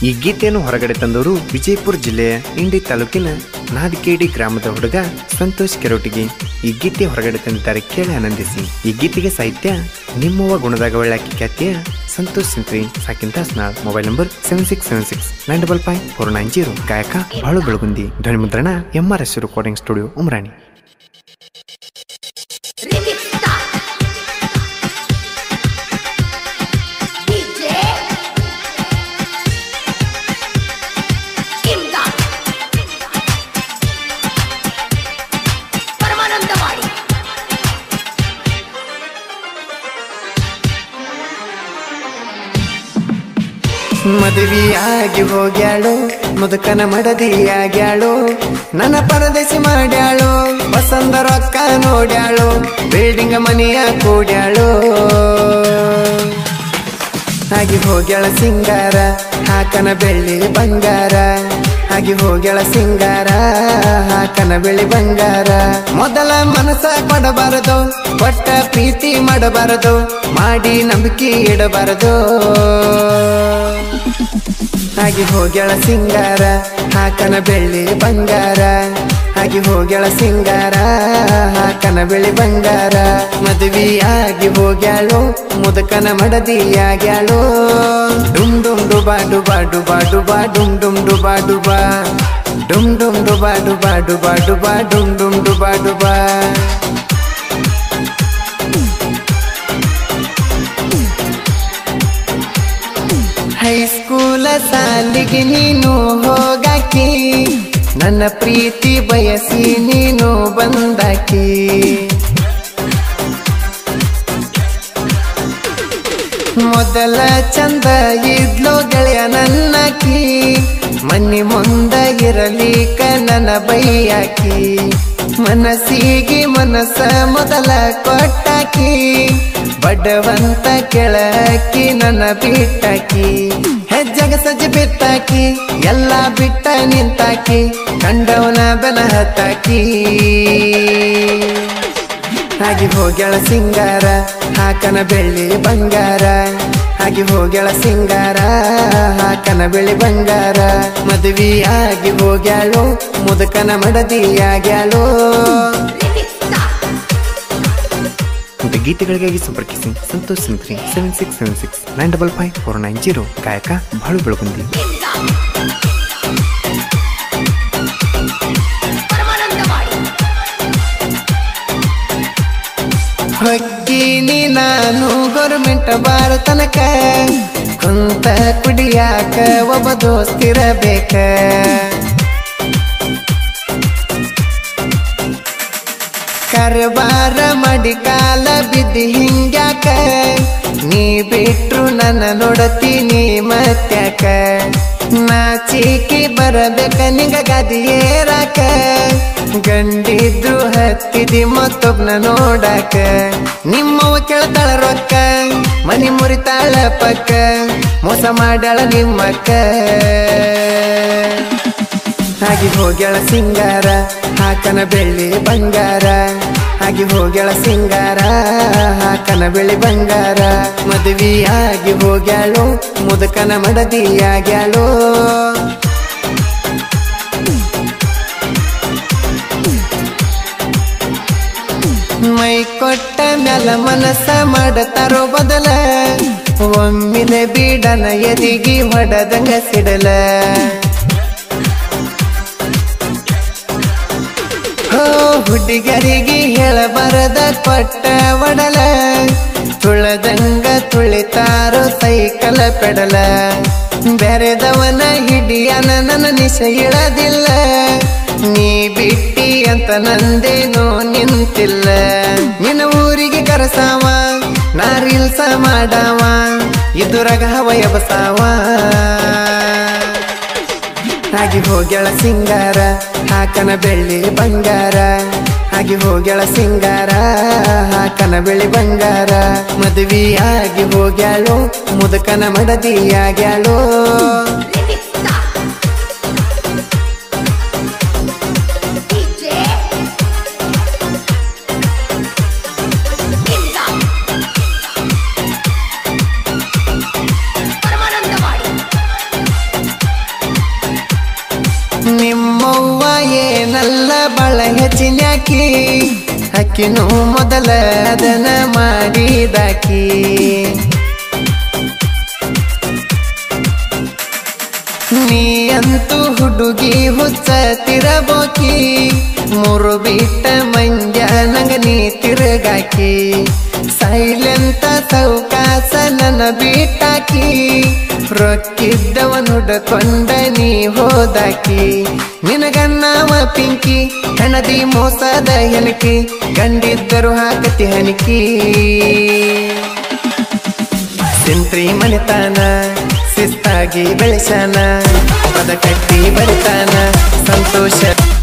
ಈ ಗೀತೆಯನ್ನು ಹೊರಗಡೆ ತಂದವರು ವಿಜಯಪುರ ಜಿಲ್ಲೆಯ ಇಂಡಿ ತಾಲೂಕಿನ ನಾದಿಕೇಡಿ ಗ್ರಾಮದ ಹುಡುಗ ಸಂತೋಷ್ ಕೆರೋಟಿಗೆ ಈ ಗೀತೆ ಹೊರಗಡೆ ತಂದಿದ್ದಾರೆ ಕೇಳಿ ಆನಂದಿಸಿ ಈ ಗೀತೆಗೆ ಸಾಹಿತ್ಯ ನಿಮ್ಮವ್ವ ಗುಣದಾಗ ಒಳ್ಳೆಕಿ ಖ್ಯಾತಿಯ ಸಂತೋಷ್ ಸಿಂತ್ರಿ ಸಾಕಿಂತ ಸ್ನಾಳ್ mobile number seven six seven six nine double five four nine zero ಗಾಯಕ ಬಾಳು ಬೆಳಗುಂದಿ ಧ್ವನಿ ಮುದ್ರಣ M R S recording studio Umrani Remix Star. DJ Imdad. Paramanandawadi ಮದುವೆಯಾಗಿ ಹೋಗ್ಯಾಳು ಮುದುಕನ ಮಡದಿಯಾಗ್ಯಾಳು ನನ್ನ ಪರದೇಶಿ ಮಾಡ್ಯಾಳು ಬಸಂದ ರೊಕ್ಕ ನೋಡ್ಯಾಳು ಬಿಲ್ಡಿಂಗ್ ಮನೆಯ ಕೂಡ್ಯಾಳು ಆಗಿ ಹೋಗ್ಯಾಳ ಸಿಂಗಾರ ಹಾಕನ ಬೆಳ್ಳಿ ಬಂಗಾರ ಆಗಿ ಹೋಗ್ಯಾಳ ಸಿಂಗಾರ ಹಾಕನ ಬೆಳ್ಳಿ ಬಂಗಾರ ಮೊದಲ ಮನಸ್ಸ ಕೊಡಬಾರದು ಕೊಟ್ಟ ಪ್ರೀತಿ ಮಾಡಬಾರದು ಮಾಡಿ ನಂಬಿಕೆ ಇಡಬಾರದು ಆಗಿ ಹೋಗ್ಯಾಳ ಸಿಂಗಾರ ಹಾಕನ ಬೆಳ್ಳಿ ಬಂಗಾರ ಆಗಿ ಹೋಗ್ಯಾಳ ಸಿಂಗಾರ ಹಾಕನ ಬೆಳ್ಳಿ ಬಂಗಾರ ಮದುವೆಯಾಗಿ ಹೋಗ್ಯಾಳು ಮುದುಕನ ಮಡದಿಯಾಗ್ಯಾಳು ಡುಮ್ ಡುಮ್ ಡುಬಾ ಡುಬಾ ಡುಬಾ ಡುಬಾ ಡುಮ್ ಡುಮ್ ಡುಬಾ ಡುಬಾ ಡುಮ್ ಡುಮ್ ಡುಬಾ ಡುಬಾ ಡುಬಾ ಡುಬಾ ಡುಮ್ ಡುಮ್ ಡುಬಾ ಡುಬಾ ಹೈಸ್ಕೂಲ ಸಾಲಿಗೆ ನೀನು ಹೋಗಾಕಿ ನನ್ನ ಪ್ರೀತಿ ಬಯಸಿ ನೀನು ಬಂದಾಕಿ ಮೊದಲ ಚಂದ ಇದ್ಲು ಗೆಳೆಯ ನನ್ನಕಿ ಮನಿ ಮುಂದ ಇರಲಿಕ ನನ್ನ ಬೈಯಾಕಿ ಮನಸ್ಸಿಗೆ ಮನಸ್ಸ ಮೊದಲ ಕೊಟ್ಟಾಕಿ ಬಡವಂತ ಕೆಳಕಿ ನನ್ನ ಬಿಟ್ಟಾಕಿ ಹೆಜ್ಜೆಗೆ ಸಜ್ಜೆ ಬಿತ್ತಾಕಿ ಎಲ್ಲ ಬಿಟ್ಟ ನಿಂತಾಕಿ ಕಂಡವನ ಬೆನ ಹತ್ತಾಕಿ ಆಗಿ ಹೋಗ್ಯಾಳ ಸಿಂಗಾರ ಹಾಕನ ಬೆಳ್ಳಿ ಬಂಗಾರ ಆಗಿ ಹೋಗ್ಯಾಳ ಸಿಂಗಾರ ಹಾಕನ ಬೆಳ್ಳಿ ಬಂಗಾರ ಮದುವೆಯಾಗಿ ಹೋಗ್ಯಾಳು ಮುದುಕನ ಮಡದಿಯಾಗ್ಯಾಳು Remix Star. ಇಂಥ ಗೀತೆಗಳಿಗಾಗಿ ಸಂಪರ್ಕಿಸಿ Santosh Sintri seven six seven six nine double five four nine zero ಗಾಯಕ ಬಾಳು ಬೆಳಗುಂದಿ Imdad. ಪರಮಾನಂದವಾಡಿ ಹೊಕ್ಕೀನಿ ನಾನು ಗೌರ್ಮೆಂಟ್ ಬಾರ ತನಕ ಕುಂತ ಕುಡಿಯಾಕ ಒಬ್ಬ ದೋಸ್ತಿರಬೇಕ ಕರಬಾರ ಮಾಡಿ ಕಾಲ ಬಿದ್ದಿ ಹಿಂಗ್ಯಾಕ ನೀ ಬಿಟ್ರು ನನ್ನ ನೋಡತೀನಿ ಮತ್ಯಾಕ ನಾಚಿಕೆ ಬರಬೇಕ ನಿಂಗ ಗಾದಿ ಏರಾಕ ಗಂಡಿದ್ರು ಹತ್ತಿದಿ ಮತ್ತೊಬ್ನ ನೋಡಾಕ ನಿಮ್ಮವ ಕೇಳ್ತಾಳ ರೊಕ್ಕ ಮನಿ ಮುರಿತಾಳ ಪಕ್ಕ ಮೋಸ ಮಾಡ್ಯಾಳ ನಿಮ್ಮಕ್ಕ ಆಗಿ ಹೋಗ್ಯಾಳ ಸಿಂಗಾರ ಹಾಕನ ಬೆಳ್ಳಿ ಬಂಗಾರ ಆಗಿ ಹೋಗ್ಯಾಳ ಸಿಂಗಾರ ಹಾಕನ ಬೆಳ್ಳಿ ಬಂಗಾರ ಮದುವೆಯಾಗಿ ಹೋಗ್ಯಾಳು ಮುದುಕನ ಮಡದಿಯಾಗ್ಯಾಳು ಮೈ ಕೊಟ್ಟ ಮ್ಯಾಲ ಮನಸ್ಸ ಮಾಡತಾರೋ ಬದಲ ಒಮ್ಮಿಲೆ ಬೀಡನ ಎದಿಗಿ ಹೊಡದಂಗ ಸಿಡಲ ಹೋ ಹುಡುಗರಿಗೆ ಹೇಳಬಾರದ ಕೊಟ್ಟ ಒಡಲ ತುಳದಂಗ ತುಳಿತಾರೋ ಸೈಕಲ ಪೆಡಲ ಬೆರೆದವನ ಹಿಡಿಯನ ನನ್ನ ನಿಶ ಇಳದಿಲ್ಲ ನೀ ಬಿಟ್ಟಿ ಅಂತ ನಂದೇನೋ ನಿಂತಿಲ್ಲ ನಿನ್ನ ಊರಿಗೆ ಕರಸಾವ ನಾ ರೀಲ್ಸ ಮಾಡಾವ ಇದುರಗ ಹವಯ ಬಸಾವ ಆಗಿ ಹೋಗ್ಯಾಳ ಸಿಂಗಾರ ಹಾಕನ ಬೆಳ್ಳಿ ಬಂಗಾರ ಆಗಿ ಹೋಗ್ಯಾಳ ಸಿಂಗಾರ ಹಾಕನ ಬೆಳ್ಳಿ ಬಂಗಾರ ಮದುವೆಯಾಗಿ ಹೋಗ್ಯಾಳು ಮುದುಕನ ಮಡದಿಯಾಗ್ಯಾಳು Remix Star. DJ Imdad. Paramanandawadi ನಿಮ್ಮವ್ವ ಏನಲ್ಲ ಬಳ ಹೆಚ್ಚಿನ್ಯಾಕಿ ಅಕ್ಕಿನೂ ಮೊದಲ ಅದನ ಮಾಡಿದಾಕಿ ನೀ ಅಂತೂ ಹುಡುಗಿ ಹುಚ್ಚ ತಿರಬೋಕಿ ಮೂರು ಬಿಟ್ಟ ಮಂಜ ನಂಗ ನೀ ತಿರುಗಾಕಿ ಸೈಲೆಂತ ಸೌಕಾಸ ನನ್ನ ಬಿಟ್ಟಾಕಿ ರೊಕ್ಕಿದ್ದವನ್ ಹುಡಕೊಂಡ ನೀ ಹೋದಾಕಿ ನಿನಗನ್ನವ ಪಿಂಕಿ ಹಣದಿ ಮೋಸದ ಹೆನಕಿ ಕಂಡಿದ್ದರು ಹಾಕತಿ ಹನಿಕಿ ಸಿಂತ್ರಿ ಮನಿತಾನ ಶಿಸ್ತಾಗಿ ಬೆಳೆಸಾನ ಪದ ಕಟ್ಟಿ ಬರಿತಾನ ಸಂತೋಷ